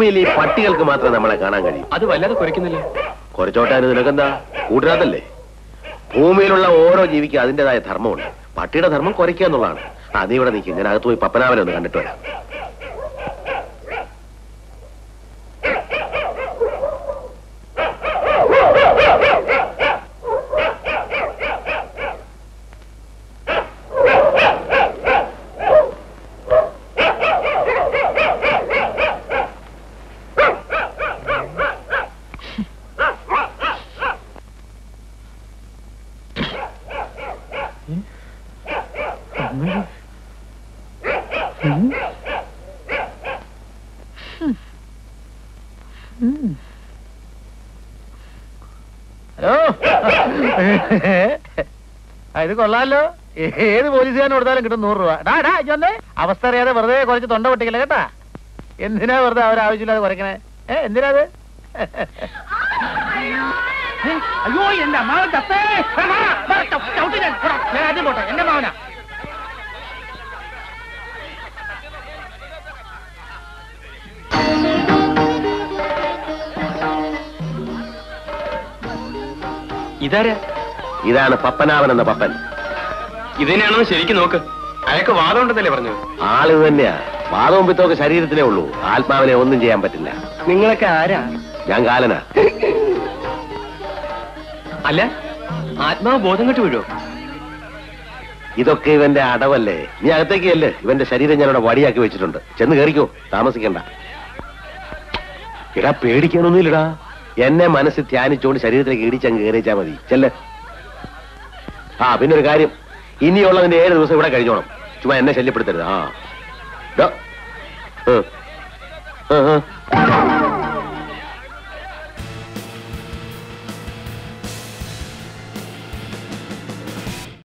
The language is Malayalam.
ഭൂമിയിൽ ഈ പട്ടികൾക്ക് മാത്രമേ നമ്മളെ കാണാൻ കഴിയൂ അത് വല്ലാതെ കുറയ്ക്കുന്നില്ല കുറച്ചോട്ടാന് നിനക്കെന്താ കൂട്ടുകാരല്ലേ ഭൂമിയിലുള്ള ഓരോ ജീവിക്കും അതിന്റേതായ ധർമ്മമുണ്ട് പട്ടിയുടെ ധർമ്മം കുറയ്ക്കുക എന്നുള്ളതാണ് ആ നീ ഇവിടെ നിൽക്കും ഞാൻ അകത്ത് പോയി പപ്പനാവനെ ഒന്ന് കണ്ടിട്ട് വരാം ഹലോ ആ, ഇത് കൊള്ളാലോ ഏത് പോലീസുകാരൻ കൊടുത്താലും കിട്ടും നൂറ് രൂപ ഡാ ഡാ ഇജ്ജ് വന്നേ അവസ്ഥ അറിയാതെ വെറുതെ കുറച്ച് തൊണ്ട പൊട്ടിക്കല കേട്ടാ എന്തിനാ വെറുതെ അവരാവശ്യമില്ലാതെ കുറയ്ക്കണേ ഏ എന്തിനാ അത് ഏ, അയ്യോ എന്റെ അമ്മാവൻ തപ്പേ ആ, മാറാ, മാറാ, ചവിട്ടി, ചവിട്ടി ഞാൻ. പോടാ, ഞാൻ ആദ്യം പോട്ടെ എന്റെ മാവനാ ഇതാരാ ഇതാണ് പപ്പനാവൻ എന്ന പപ്പൻ ഇതിനെയാണെന്ന് ശരിക്കും നോക്ക് അയാൾക്ക് വാദം ഉണ്ടെന്നല്ലേ പറഞ്ഞു ആളിത് തന്നെയാ വാദവും പിത്തമൊക്കെ ശരീരത്തിലേ ഉള്ളൂ ആത്മാവിനെ ഒന്നും ചെയ്യാൻ പറ്റില്ല നിങ്ങളൊക്കെ ആരാ ഞാൻ കാലനാ അല്ല ആത്മാവ് ബോധം കെട്ട് വീഴോ ഇതൊക്കെ ഇവന്റെ അടവല്ലേ നീ അകത്തേക്ക് അല്ലേ ഇവന്റെ ശരീരം ഞാനിവിടെ വടിയാക്കി വെച്ചിട്ടുണ്ട് ചെന്ന് കയറിക്കോ താമസിക്കണ്ട ഇടാ പേടിക്കാനൊന്നുമില്ലടാ എന്നെ മനസ്സിൽ ധ്യാനിച്ചുകൊണ്ട് ശരീരത്തിലേക്ക് ഇടിച്ചങ്ങ് കയറിച്ചാ മതി ചെല്ല് ആ പിന്നെ ഒരു കാര്യം ഇനിയുള്ളതിന്റെ ഏഴ് ദിവസം ഇവിടെ കഴിഞ്ഞോണം ചുമ്മാ എന്നെ ശല്യപ്പെടുത്തരുത് ആ ഡോ. ഏ. ഏ, ഏ.